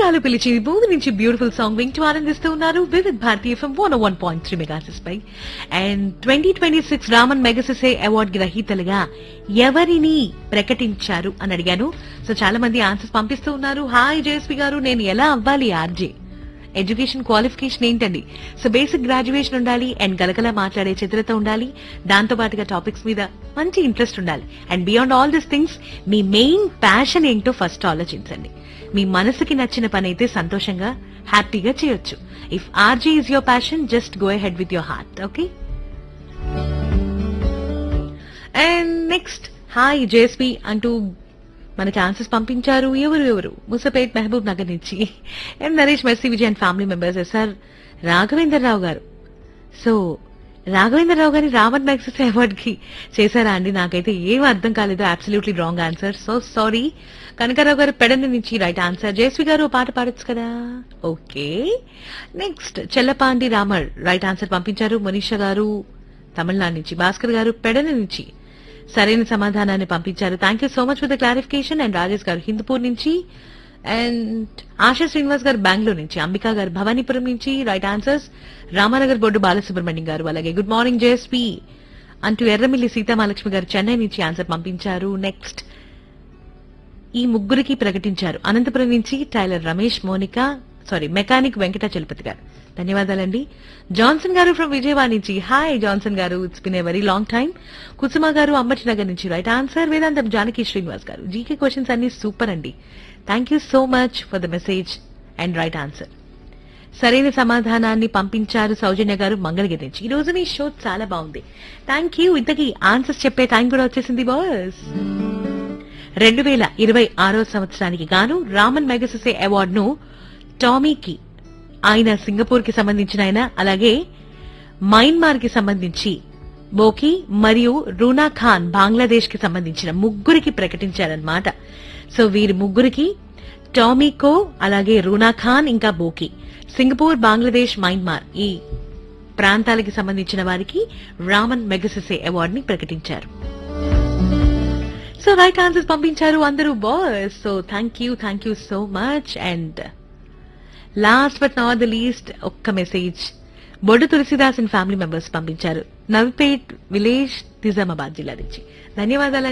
ప్రియురాలు పిలిచి భూమి నుంచి బ్యూటిఫుల్ సాంగ్ వింటూ ఆనందిస్తూ ఉన్నారు Vividh Bharatiya FM one one point three Magsaysay పై and twenty twenty six Ramon Magsaysay award గ్రహీతలుగా ఎవరిని ప్రకటించారు అని అడిగాను సో చాలా మంది ఆన్సర్స్ పంపిస్తూ ఉన్నారు హాయ్ జేఎస్పీ గారు నేను ఎలా అవ్వాలి ఆర్జే ఎడ్యుకేషన్ క్వాలిఫికేషన్ ఏంటండి సో బేసిక్ గ్రాడ్యుయేషన్ ఉండాలి అండ్ గలగల మాట్లాడే చిత్రత ఉండాలి దాంతో పాటుగా టాపిక్స్ మీద మంచి ఇంట్రెస్ట్ ఉండాలి and beyond all this things మీ మెయిన్ ప్యాషన్ ఏంటో ఫస్ట్ ఆలోచించండి మీ మనసుకి నచ్చిన పని అయితే సంతోషంగా హ్యాపీగా చేయొచ్చు if RJ is your passion just go head with your heart okay and next hi JSP అంటూ మనకి ఆన్సర్స్ పంపించారు ఎవరు ఎవరు ముసపేట్ మహబూబ్ నగర్ నుంచి M Naresh Mercy Vijay and family members sir Raghavendra Rao గారు సో రాఘవేంద్ర రావు గారి రావణ్ మ్యాక్సెస్ అవార్డ్ కి చేశారా అండి నాకైతే ఏం అర్థం కాలేదు absolutely wrong answer so sorry Kanakarao గారు పెడన నుంచి రైట్ ఆన్సర్ జయశ్రీ గారు ఓ పాట పాడొచ్చు కదా okay next Chellapandi Ramar right answer పంపించారు మనీషా గారు తమిళనాడు నుంచి భాస్కర్ గారు పెడన నుంచి సరైన సమాధానాన్ని పంపించారు thank you so much for the clarification and Rajesh గారు హిందూపూర్ నుంచి అండ్ ఆశా శ్రీనివాస్ గారు బెంగళూరు నుంచి అంబికా గారు భవానీపురం నుంచి రైట్ ఆన్సర్స్ రామానగర్ బొడ్డు బాలసుబ్రహ్మణ్యం గారు అలాగే గుడ్ మార్నింగ్ జేఎస్పీ అంటూ ఎర్రమిల్లి సీతామహాలక్ష్మి గారు చెన్నై నుంచి ఆన్సర్ పంపించారు నెక్స్ట్ ఈ ముగ్గురికి ప్రకటించారు అనంతపురం నుంచి tailor Ramesh Monika sorry mechanic Venkata Chalapathi గారు ధన్యవాదాలండి జాన్సన్ గారు ఫ్రమ్ విజయవాడ నుంచి హాయ్ జాన్సన్ గారు it's been a very long time Kusuma గారు అంబటి నగర్ నుంచి రైట్ ఆన్సర్ వేదాంతం జానకి శ్రీనివాస్ గారు జీకే క్వశ్చన్స్ అన్ని సూపర్ అండి thank you so much for the message and right answer సరైన సమాధానాన్ని పంపించారు సౌజన్య గారు మంగళగిరి నుంచి ఈ రోజు మీ షో చాలా బాగుంది థ్యాంక్ యూ ఇంతకీ ఆన్సర్స్ చెప్పే టైం కూడా వచ్చేసింది బాస్ రెండు వేల ఇరవై ఆరో సంవత్సరానికి గాను రామన్ మెగసెసే అవార్డును టామీకి ఆయన సింగపూర్ కి సంబంధించిన ఆయన అలాగే మయన్మార్ కి సంబంధించి బోకి మరియు రూనా ఖాన్ బంగ్లాదేశ్ కి సంబంధించిన ముగ్గురికి ప్రకటించారన్నమాట సో వీరి ముగ్గురికి టామీకో అలాగే రూనా ఖాన్ ఇంకా బోకి సింగపూర్ బంగ్లాదేశ్ మయన్మార్ ఈ ప్రాంతాలకి సంబంధించిన వారికి రామన్ మెగసెసే అవార్డుని ప్రకటించారు సో రైట్ ఆన్సర్స్ పంపించారు అందరూ boss so thank you thank you so much and last but not the least ఒక్క message Boddu Tulasidas and family members పంపించారు నవిపేట్ విలేజ్ నిజామాబాద్ జిల్లా నుంచి ధన్యవాదాలు